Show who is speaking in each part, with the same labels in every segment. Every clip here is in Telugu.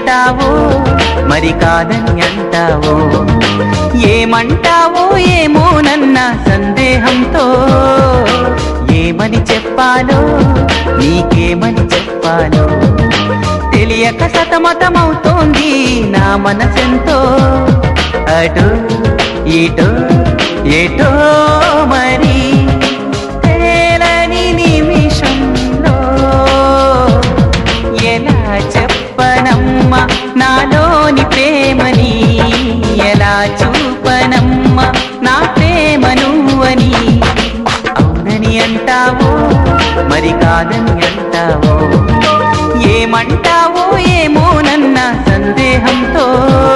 Speaker 1: అంటావో మరి కాదని అంటావో ఏమంటావో ఏమోనన్న సందేహంతో ఏమని చెప్పాలో నీకేమని చెప్పాలో తెలియక సతమతమవుతోంది నా మనసెంతో అటు ఇటు ఎటో మరి తేలని నిమిషంలో ఎలా చెప్పనమ్మా నాలోని ప్రేమని ఎలా చూపనమ్మా నా ప్రేమను అని అవునని అంటావో మరి కాదని అంటావో ఏమంటావో ఏమోనన్న సందేహంతో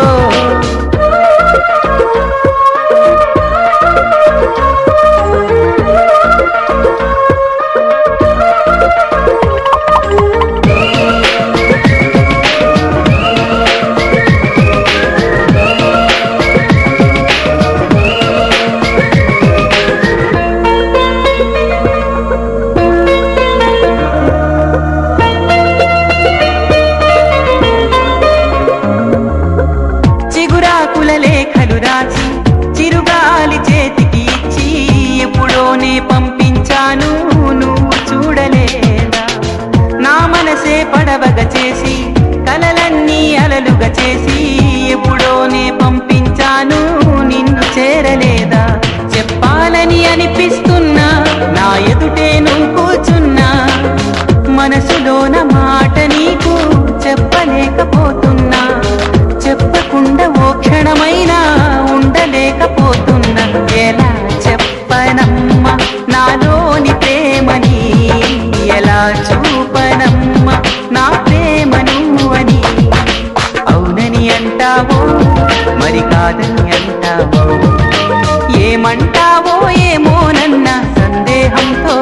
Speaker 1: చిగురాకుల లేఖలు రాసి చిరుగాలి చేతికి ఇచ్చి ఎప్పుడోనే పంపించాను నువ్వు చూడలేదా నా మనసే పడవగ చేసి కలలన్నీ అలలుగా చేసి ఎప్పుడోనే పంపించాను నిన్ను చేరలేదా చెప్పాలని అనిపిస్తున్నా నా ఎదుటే నువ్వు కూర్చున్నా మనసులోన మాట నీకు చెప్పలేకపోతున్నా చెప్పకుండా ఓ క్షణమైనా ఉండలేకపోతున్నా ఎలా చెప్పనమ్మా నాలోని ప్రేమని ఎలా చూపనమ్మా నా ప్రేమను అని అవునని అంటావో మరి కాదని అంటావో ఏమంటావో ఏమోనన్న సందేహంతో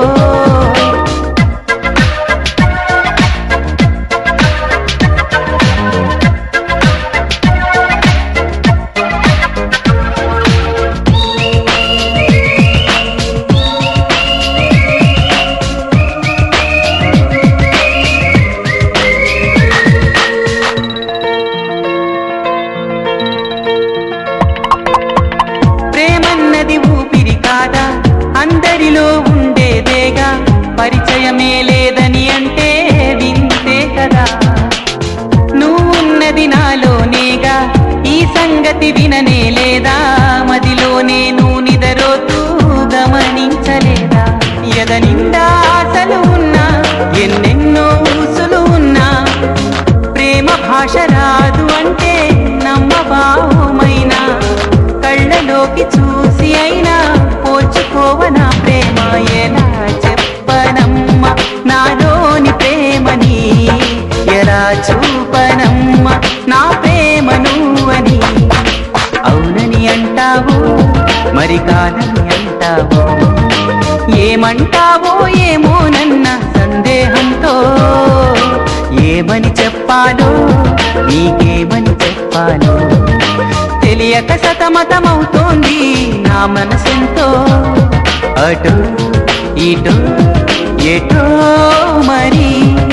Speaker 1: ప్రేమన్నది ఊపిరి కాదా అందరిలో ఉండేదేగా పరిచయమే లేదని అంటే వింతే కదా నువ్వున్నది నాలోనేగా ఈ సంగతి విననే లేదా మదిలోనే నువ్వు నిదరోతూ గమనించలేదా ఎద నిండా ఆశలు ఉన్నా ఎన్నెన్నో ఊసులు ఉన్నా ప్రేమ భాష రాదు అంటే నమ్మబాహుమైనా కళ్ళలోకి చూసి అయినా పోల్చుకోవనా ప్రేమ ఎలా చెప్పనమ్మా నాలోని ప్రేమని ఎలా చూపనమ్మా నా ప్రేమను అని అవునని అంటావు మరి కాదని అంటావు ఏమంటావో ఏమోనన్న సందేహంతో ఏమని చెప్పాలో నీకేమని చెప్పాలో తెలియక సతమతమవుతోంది నా మనసెంతో అటు ఇటు ఎటో మరి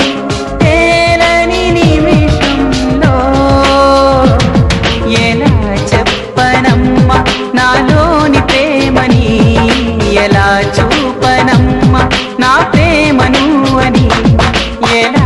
Speaker 1: తేలని నిమిషంలో ఎలా చెప్పనమ్మా నాలోని ప్రేమని ఎలా చూపనమ్మా నా ప్రేమను అని ఎలా